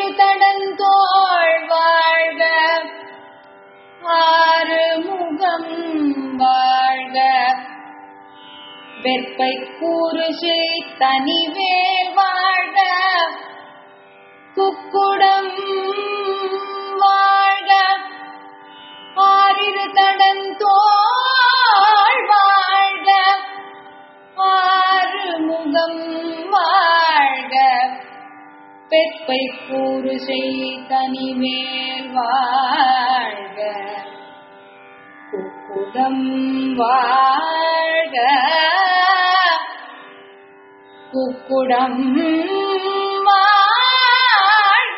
ஆறிரு தடந்தோள் வாழ்க ஆறு முகம் வாழ்க வெற்பை கூறு செய் தனிவேல் வாழ்க குக்குடம் வாழ்க ஆறிரு தடந்தோள் வாழ்க ஆறு முகம் வாழ்க பெற்பை கூறு செய் தனிமேல் வாழ்க குக்குடம் வாழ்க குக்குடம் வாழ்க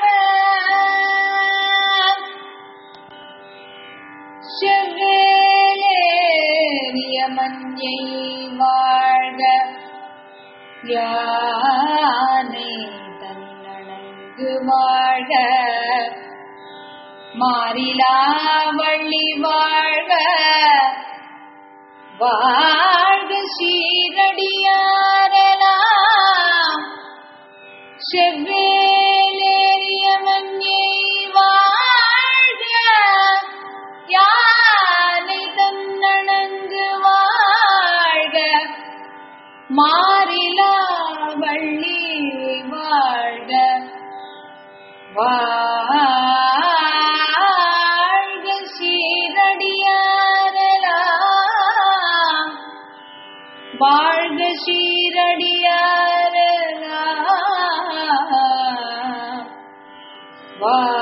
செவ்வேலேறிய மஞ்சை வாழ்க யானை தன்னணங்கு வாழ்க மாறிலா வள்ளி வாழ்க வாழ்க சீரடியாரலாம் செவ்வேலேறிய மஞ்சை வாழ்க யானை தன்னணங்கு வாழ்க மாறிலா வள்ளி வாழ்க வாழ்க சீரடியாரலாம் வாழ்க சீரடியாரலாம் வா